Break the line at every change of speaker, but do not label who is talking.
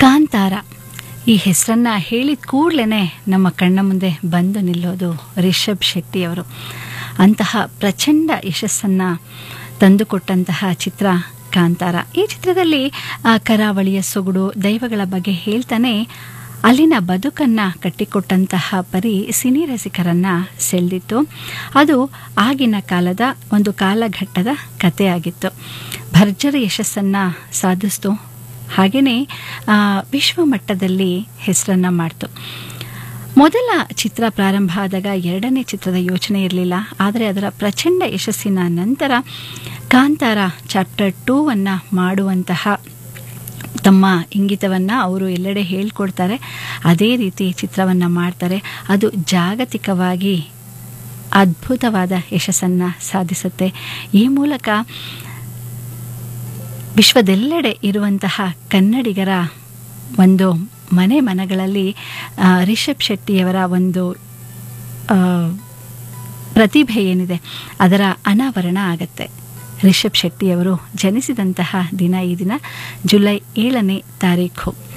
ಕಾಂತಾರ ಈ ಹೆಸರನ್ನ ಹೇಳಿದ ಕೂಡಲೇ ನಮ್ಮ ಕಣ್ಣ ಮುಂದೆ ಬಂದು ನಿಲ್ಲೋದು ರಿಷಬ್ ಶೆಟ್ಟಿಯವರು ಅಂತಹ ಪ್ರಚಂಡ ಯಶಸ್ಸನ್ನು ತಂದುಕೊಟ್ಟಂತಹ ಚಿತ್ರ ಕಾಂತಾರ ಈ ಚಿತ್ರದಲ್ಲಿ ಆ ಕರಾವಳಿಯ ಸೊಗಡು ದೈವಗಳ ಬಗ್ಗೆ ಹೇಳ್ತಾನೆ ಅಲ್ಲಿನ ಬದುಕನ್ನು ಕಟ್ಟಿಕೊಟ್ಟಂತಹ ಪರಿ ಸಿನಿ ರಸಿಕರನ್ನ ಸೆಳೆದಿತ್ತು ಅದು ಆಗಿನ ಕಾಲದ ಒಂದು ಕಾಲಘಟ್ಟದ ಕಥೆಯಾಗಿತ್ತು ಭರ್ಜರಿ ಯಶಸ್ಸನ್ನು ಸಾಧಿಸ್ತು ಹಾಗೆಯೇ ವಿಶ್ವಮಟ್ಟದಲ್ಲಿ ಹೆಸರನ್ನು ಮಾಡ್ತು ಮೊದಲ ಚಿತ್ರ ಪ್ರಾರಂಭ ಆದಾಗ ಎರಡನೇ ಚಿತ್ರದ ಯೋಚನೆ ಇರಲಿಲ್ಲ ಆದರೆ ಅದರ ಪ್ರಚಂಡ ಯಶಸ್ಸಿನ ನಂತರ ಕಾಂತಾರ ಚಾಪ್ಟರ್ ಟೂ ಅನ್ನು ಮಾಡುವಂತಹ ತಮ್ಮ ಇಂಗಿತವನ್ನು ಅವರು ಎಲ್ಲೆಡೆ ಹೇಳ್ಕೊಡ್ತಾರೆ ಅದೇ ರೀತಿ ಚಿತ್ರವನ್ನು ಮಾಡ್ತಾರೆ ಅದು ಜಾಗತಿಕವಾಗಿ ಅದ್ಭುತವಾದ ಯಶಸ್ಸನ್ನು ಸಾಧಿಸುತ್ತೆ ಈ ಮೂಲಕ ವಿಶ್ವದೆಲ್ಲೆಡೆ ಇರುವಂತಹ ಕನ್ನಡಿಗರ ಒಂದು ಮನೆ ಮನಗಳಲ್ಲಿ ರಿಷಬ್ ಶೆಟ್ಟಿಯವರ ಒಂದು ಪ್ರತಿಭೆ ಏನಿದೆ ಅದರ ಅನಾವರಣ ಆಗತ್ತೆ ರಿಷಬ್ ಶೆಟ್ಟಿಯವರು ಜನಿಸಿದಂತಹ ದಿನ ಈ ದಿನ ಜುಲೈ ಏಳನೇ ತಾರೀಖು